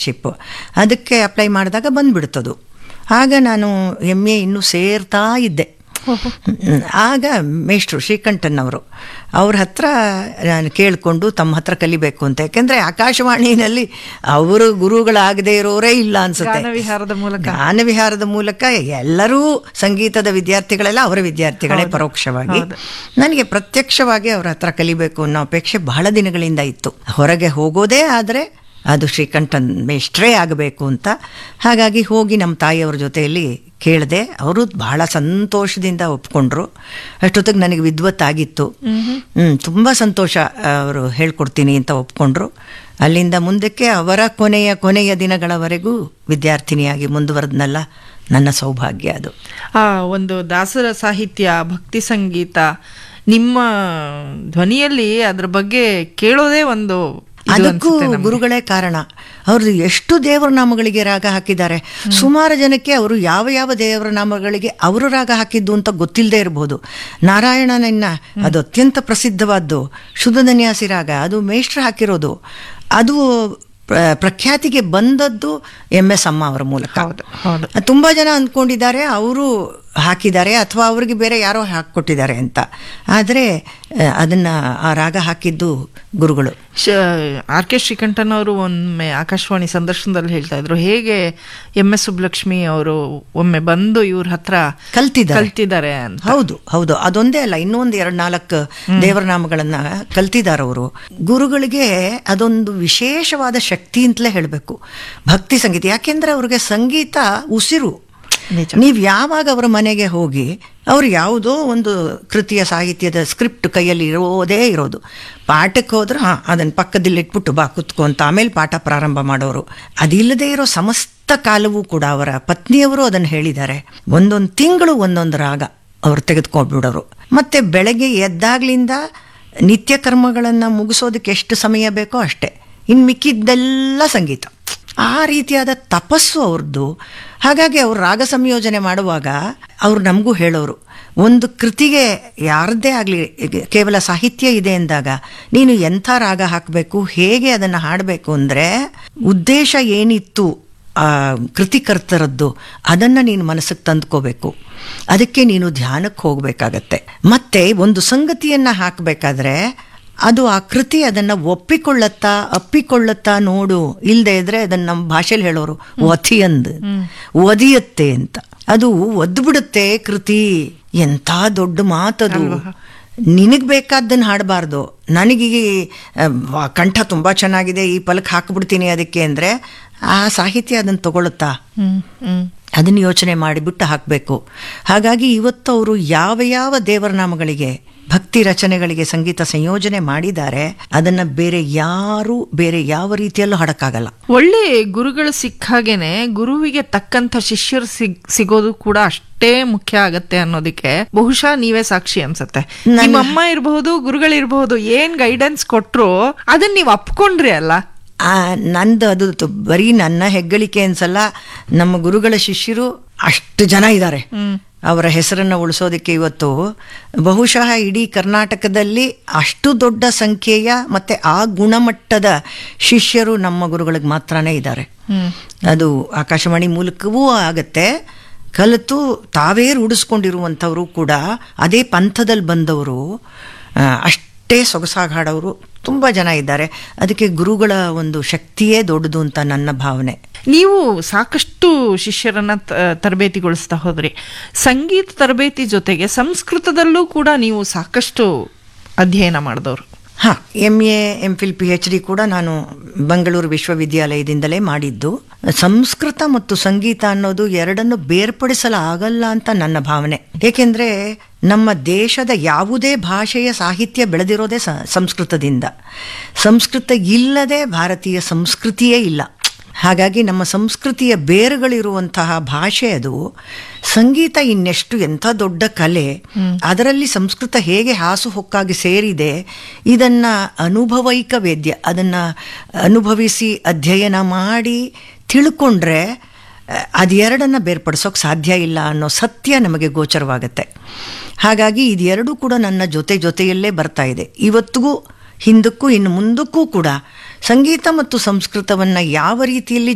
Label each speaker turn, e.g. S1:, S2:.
S1: Scholarship ಅದಕ್ಕೆ apply ಮಾಡಿದಾಗ ಬಂದ್ಬಿಡ್ತದು ಆಗ ನಾನು ಎಮ್ ಎ ಇನ್ನೂ ಸೇರ್ತಾ ಇದ್ದೆ ಹ್ಮ್. ಆಗ ಮೇಷ್ಟ್ರು ಶ್ರೀಕಂಠನ್ ಅವರು ಅವ್ರ ಹತ್ರ ನಾನು ಕೇಳಿಕೊಂಡು ತಮ್ಮ ಹತ್ರ ಕಲಿಬೇಕು ಅಂತ ಯಾಕೆಂದ್ರೆ ಆಕಾಶವಾಣಿನಲ್ಲಿ ಅವರು ಗುರುಗಳಾಗದೇ ಇರೋರೇ ಇಲ್ಲ ಅನ್ಸುತ್ತೆ
S2: ಗಾನವಿಹಾರದ ಮೂಲಕ
S1: ಗಾನವಿಹಾರದ ಮೂಲಕ ಎಲ್ಲರೂ ಸಂಗೀತದ ವಿದ್ಯಾರ್ಥಿಗಳೆಲ್ಲ ಅವರ ವಿದ್ಯಾರ್ಥಿಗಳೇ ಪರೋಕ್ಷವಾಗಿ ನನಗೆ ಪ್ರತ್ಯಕ್ಷವಾಗಿ ಅವ್ರ ಹತ್ರ ಕಲಿಬೇಕು ಅನ್ನೋ ಅಪೇಕ್ಷೆ ಬಹಳ ದಿನಗಳಿಂದ ಇತ್ತು ಹೊರಗೆ ಹೋಗೋದೇ ಆದರೆ ಅದು ಶ್ರೀಕಂಠನ್ ಮೇಷ್ಟ್ರೇ ಆಗಬೇಕು ಅಂತ ಹಾಗಾಗಿ ಹೋಗಿ ನಮ್ಮ ತಾಯಿಯವ್ರ ಜೊತೆಯಲ್ಲಿ ಕೇಳಿದೆ ಅವರು ಬಹಳ ಸಂತೋಷದಿಂದ ಒಪ್ಕೊಂಡ್ರು ಅಷ್ಟೊತ್ತಿಗೆ ನನಗೆ ವಿದ್ವತ್ತಾಗಿತ್ತು ಹ್ಮ್ ತುಂಬ ಸಂತೋಷ ಅವರು ಹೇಳ್ಕೊಡ್ತೀನಿ ಅಂತ ಒಪ್ಕೊಂಡ್ರು ಅಲ್ಲಿಂದ ಮುಂದಕ್ಕೆ ಅವರ ಕೊನೆಯ ಕೊನೆಯ ದಿನಗಳವರೆಗೂ ವಿದ್ಯಾರ್ಥಿನಿಯಾಗಿ ಮುಂದುವರೆದ್ನಲ್ಲ ನನ್ನ ಸೌಭಾಗ್ಯ ಅದು
S2: ಆ ಒಂದು ದಾಸರ ಸಾಹಿತ್ಯ ಭಕ್ತಿ ಸಂಗೀತ ನಿಮ್ಮ ಧ್ವನಿಯಲ್ಲಿ ಅದ್ರ ಬಗ್ಗೆ ಕೇಳೋದೇ ಒಂದು ಇದು
S1: ಅದಕ್ಕೂ
S2: ಅನ್ಸುತ್ತೆ ನಮ್ಗೆ.
S1: ಗುರುಗಳೇ ಕಾರಣ ಅವ್ರದ್ದು ಎಷ್ಟು ದೇವರ ನಾಮಗಳಿಗೆ ರಾಗ ಹಾಕಿದ್ದಾರೆ ಸುಮಾರು ಜನಕ್ಕೆ ಅವರು ಯಾವ ಯಾವ ದೇವರ ನಾಮಗಳಿಗೆ ಅವರು ರಾಗ ಹಾಕಿದ್ದು ಅಂತ ಗೊತ್ತಿಲ್ಲದೆ ಇರಬಹುದು ನಾರಾಯಣನನ್ನ ಅದು ಅತ್ಯಂತ ಪ್ರಸಿದ್ಧವಾದ್ದು ಶುದ್ಧನ್ಯಾಸಿ ರಾಗ ಅದು ಮೇಷ್ಟ್ರ ಹಾಕಿರೋದು ಅದು ಪ್ರ- ಪ್ರಖ್ಯಾತಿಗೆ ಬಂದದ್ದು ಎಂ ಎಸ್ ಅಮ್ಮ ಅವರ ಮೂಲಕ
S2: ಹೌದು ಹೌದು
S1: ತುಂಬಾ ಜನ ಅಂದ್ಕೊಂಡಿದ್ದಾರೆ ಅವರು ಹಾಕಿದ್ದಾರೆ ಅಥವಾ ಅವರಿಗೆ ಬೇರೆ ಯಾರೋ ಹಾಕಿಕೊಟ್ಟಿದ್ದಾರೆ ಅಂತ ಆದರೆ ಅದನ್ನ ಆ ರಾಗ ಹಾಕಿದ್ದು ಗುರುಗಳು
S2: ಆರ್ ಕೆ ಶ್ರೀಕಂಠನ್ ಅವರು ಒಮ್ಮೆ ಆಕಾಶವಾಣಿ ಸಂದರ್ಶನದಲ್ಲಿ ಹೇಳ್ತಾ ಇದ್ರು ಹೇಗೆ ಎಂ ಎಸ್ ಸುಬ್ಲಕ್ಷ್ಮಿ ಅವರು ಒಮ್ಮೆ ಬಂದು ಇವ್ರ ಹತ್ರ
S1: ಕಲ್ತಿದ್ದಾರೆ
S2: ಕಲ್ತಿದ್ದಾರೆ ಅಂತ
S1: ಹೌದು ಹೌದು ಅದೊಂದೇ ಅಲ್ಲ ಇನ್ನೊಂದು ಎರಡು ನಾಲ್ಕು ದೇವರ ನಾಮಗಳನ್ನ ಕಲ್ತಿದ್ದಾರೆ ಅವರು ಗುರುಗಳಿಗೆ ಅದೊಂದು ವಿಶೇಷವಾದ ಶಕ್ತಿ ಅಂತಲೇ ಹೇಳಬೇಕು ಭಕ್ತಿ ಸಂಗೀತ ಯಾಕೆಂದ್ರೆ ಅವ್ರಿಗೆ ಸಂಗೀತ ಉಸಿರು
S2: ನಿಜ.
S1: ನೀವು ಯಾವಾಗ ಅವರ ಮನೆಗೆ ಹೋಗಿ ಅವ್ರು ಯಾವುದೋ ಒಂದು ಕೃತಿಯ ಸಾಹಿತ್ಯದ ಸ್ಕ್ರಿಪ್ಟ್ ಕೈಯಲ್ಲಿ ಇರೋದೇ ಇರೋದು ಪಾಠಕ್ಕೆ ಹೋದ್ರೆ ಹಾಂ ಅದನ್ನು ಪಕ್ಕದಲ್ಲಿ ಇಟ್ಬಿಟ್ಟು ಬಾ ಕುತ್ಕೊ ಅಂತ ಆಮೇಲೆ ಪಾಠ ಪ್ರಾರಂಭ ಮಾಡೋರು ಅದಿಲ್ಲದೆ ಇರೋ ಸಮಸ್ತ ಕಾಲವೂ ಕೂಡ ಅವರ ಪತ್ನಿಯವರು ಅದನ್ನು ಹೇಳಿದ್ದಾರೆ ಒಂದೊಂದು ತಿಂಗಳು ಒಂದೊಂದು ರಾಗ ಅವ್ರು ತೆಗೆದುಕೊಂಡ್ಬಿಡೋರು ಮತ್ತೆ ಬೆಳಗ್ಗೆ ಎದ್ದಾಗ್ಲಿಂದ ನಿತ್ಯ ಕರ್ಮಗಳನ್ನು ಮುಗಿಸೋದಕ್ಕೆ ಎಷ್ಟು ಸಮಯ ಬೇಕೋ ಅಷ್ಟೇ ಇನ್ನು ಮಿಕ್ಕಿದ್ದೆಲ್ಲ ಸಂಗೀತ ಆ ರೀತಿಯಾದ ತಪಸ್ಸು ಅವ್ರದ್ದು ಹಾಗಾಗಿ ಅವ್ರು ರಾಗ ಸಂಯೋಜನೆ ಮಾಡುವಾಗ ಅವ್ರು ನಮಗೂ ಹೇಳೋರು ಒಂದು ಕೃತಿಗೆ ಯಾರದ್ದೇ ಆಗಲಿ ಕೇವಲ ಸಾಹಿತ್ಯ ಇದೆ ಎಂದಾಗ ನೀನು ಎಂಥ ರಾಗ ಹಾಕಬೇಕು ಹೇಗೆ ಅದನ್ನು ಹಾಡಬೇಕು ಅಂದರೆ ಉದ್ದೇಶ ಏನಿತ್ತು ಆ ಕೃತಿಕರ್ತರದ್ದು ಅದನ್ನು ನೀನು ಮನಸ್ಸಿಗೆ ತಂದ್ಕೋಬೇಕು ಅದಕ್ಕೆ ನೀನು ಧ್ಯಾನಕ್ಕೆ ಹೋಗಬೇಕಾಗತ್ತೆ ಮತ್ತೆ ಒಂದು ಸಂಗತಿಯನ್ನು ಹಾಕಬೇಕಾದ್ರೆ ಅದು ಆ ಕೃತಿ ಅದನ್ನ ಒಪ್ಪಿಕೊಳ್ಳತ್ತಾ ಅಪ್ಪಿಕೊಳ್ಳತ್ತಾ ನೋಡು ಇಲ್ಲದೆ ಇದ್ರೆ ಅದನ್ನ ನಮ್ಮ ಭಾಷೆಲಿ ಹೇಳೋರು ಒಥಿಯಂದ್ ಒದಿಯತ್ತೆ ಅಂತ ಅದು ಒದ್ಬಿಡುತ್ತೆ ಕೃತಿ ಎಂಥ ದೊಡ್ಡ ಮಾತದು ನಿನಗೆ ಬೇಕಾದ್ದನ್ನು ಹಾಡಬಾರ್ದು ನನಗೆ ಆ, ವಾ, ಕಂಠ ತುಂಬ ಚೆನ್ನಾಗಿದೆ ಈ ಪಲಕ್ ಹಾಕ್ಬಿಡ್ತೀನಿ ಅದಕ್ಕೆ ಅಂದರೆ ಆ ಸಾಹಿತ್ಯ ಅದನ್ನು ತಗೊಳುತ್ತಾ
S2: ಹ್ಮ್ ಹ್ಮ್
S1: ಅದನ್ನು ಯೋಚನೆ ಮಾಡಿಬಿಟ್ಟು ಹಾಕಬೇಕು ಹಾಗಾಗಿ ಇವತ್ತು ಅವರು ಯಾವ ಯಾವ ದೇವರ ನಾಮಗಳಿಗೆ ಭಕ್ತಿ ರಚನೆಗಳಿಗೆ ಸಂಗೀತ ಸಂಯೋಜನೆ ಮಾಡಿದ್ದಾರೆ ಅದನ್ನ ಬೇರೆ ಯಾರು ಬೇರೆ ಯಾವ ರೀತಿಯಲ್ಲೂ ಹಾಡಕ್ಕಾಗಲ್ಲ
S2: ಒಳ್ಳೆ ಗುರುಗಳು ಸಿಕ್ಕಾಗೇನೆ ಗುರುವಿಗೆ ತಕ್ಕಂತ ಶಿಷ್ಯರು ಸಿಗ್ ಸಿಗೋದು ಕೂಡ ಅಷ್ಟೇ ಮುಖ್ಯ ಆಗತ್ತೆ ಅನ್ನೋದಕ್ಕೆ ಬಹುಶಃ ನೀವೇ ಸಾಕ್ಷಿ ಅನ್ಸತ್ತೆ ನಿಮ್ಮ ಅಮ್ಮ ಇರಬಹುದು ಗುರುಗಳಿರ್ಬಹುದು ಏನ್ ಗೈಡೆನ್ಸ್ ಕೊಟ್ರು ಅದನ್ನ ನೀವು ಅಪ್ಕೊಂಡ್ರಿ ಅಲ್ಲ
S1: ಆ, ನಂದು ಅದು ತು- ಬರೀ ನನ್ನ ಹೆಗ್ಗಳಿಕೆ ಅನ್ಸಲ್ಲ ನಮ್ಮ ಗುರುಗಳ ಶಿಷ್ಯರು ಅಷ್ಟು ಜನ ಇದ್ದಾರೆ ಅವರ ಹೆಸರನ್ನು ಉಳಿಸೋದಕ್ಕೆ ಇವತ್ತು ಬಹುಶಃ ಇಡೀ ಕರ್ನಾಟಕದಲ್ಲಿ ಅಷ್ಟು ದೊಡ್ಡ ಸಂಖ್ಯೆಯ ಮತ್ತೆ ಆ ಗುಣಮಟ್ಟದ ಶಿಷ್ಯರು ನಮ್ಮ ಗುರುಗಳಿಗೆ ಮಾತ್ರನೇ ಇದ್ದಾರೆ ಅದು ಆಕಾಶವಾಣಿ ಮೂಲಕವೂ ಆಗತ್ತೆ ಕಲಿತು ತಾವೇ ರೂಢಿಸ್ಕೊಂಡಿರುವಂಥವರು ಕೂಡ ಅದೇ ಪಂಥದಲ್ಲಿ ಬಂದವರು ಆ, ಅಷ್ಟೇ ಸೊಗಸಾಗಿ ಹಾಡೋರು ತುಂಬ ಜನ ಇದ್ದಾರೆ ಅದಕ್ಕೆ ಗುರುಗಳ ಒಂದು ಶಕ್ತಿಯೇ ದೊಡ್ಡದು ಅಂತ ನನ್ನ ಭಾವನೆ
S2: ನೀವು ಸಾಕಷ್ಟು ಶಿಷ್ಯರನ್ನ ತ- ತರಬೇತಿಗೊಳಿಸ್ತಾ ಹೋದ್ರಿ ಸಂಗೀತ ತರಬೇತಿ ಜೊತೆಗೆ ಸಂಸ್ಕೃತದಲ್ಲೂ ಕೂಡ ನೀವು ಸಾಕಷ್ಟು ಅಧ್ಯಯನ ಮಾಡಿದವರು
S1: ಹಾಂ M A M Phil P H D ಕೂಡ ನಾನು ಬೆಂಗಳೂರು ವಿಶ್ವವಿದ್ಯಾಲಯದಿಂದಲೇ ಮಾಡಿದ್ದು ಸಂಸ್ಕೃತ ಮತ್ತು ಸಂಗೀತ ಅನ್ನೋದು ಎರಡನ್ನು ಬೇರ್ಪಡಿಸಲಾಗಲ್ಲ ಅಂತ ನನ್ನ ಭಾವನೆ ಏಕೆಂದರೆ ನಮ್ಮ ದೇಶದ ಯಾವುದೇ ಭಾಷೆಯ ಸಾಹಿತ್ಯ ಬೆಳೆದಿರೋದೇ ಸ- ಸಂಸ್ಕೃತದಿಂದ ಸಂಸ್ಕೃತ ಇಲ್ಲದೆ ಭಾರತೀಯ ಸಂಸ್ಕೃತಿಯೇ ಇಲ್ಲ ಹಾಗಾಗಿ ನಮ್ಮ ಸಂಸ್ಕೃತಿಯ ಬೇರುಗಳಿರುವಂತಹ ಭಾಷೆ ಅದು ಸಂಗೀತ ಇನ್ನೆಷ್ಟು ಎಂಥ ದೊಡ್ಡ ಕಲೆ ಅದರಲ್ಲಿ ಸಂಸ್ಕೃತ ಹೇಗೆ ಹಾಸುಹೊಕ್ಕಾಗಿ ಸೇರಿದೆ ಇದನ್ನ ಅನುಭವೈಕ ವೇದ್ಯ ಅದನ್ನ ಅನುಭವಿಸಿ ಅಧ್ಯಯನ ಮಾಡಿ ತಿಳ್ಕೊಂಡ್ರೆ ಅಹ್, ಅದೆರಡನ್ನ ಬೇರ್ಪಡಿಸೋಕೆ ಸಾಧ್ಯ ಇಲ್ಲ ಅನ್ನೋ ಸತ್ಯ ನಮಗೆ ಗೋಚರವಾಗತ್ತೆ ಹಾಗಾಗಿ ಇದೆರಡೂ ಕೂಡ ನನ್ನ ಜೊತೆ ಜೊತೆಯಲ್ಲೇ ಬರ್ತಾ ಇದೆ ಇವತ್ತಿಗೂ ಹಿಂದಕ್ಕೂ ಇನ್ನು ಮುಂದಕ್ಕೂ ಕೂಡ ಸಂಗೀತ ಮತ್ತು ಸಂಸ್ಕೃತವನ್ನು ಯಾವ ರೀತಿಯಲ್ಲಿ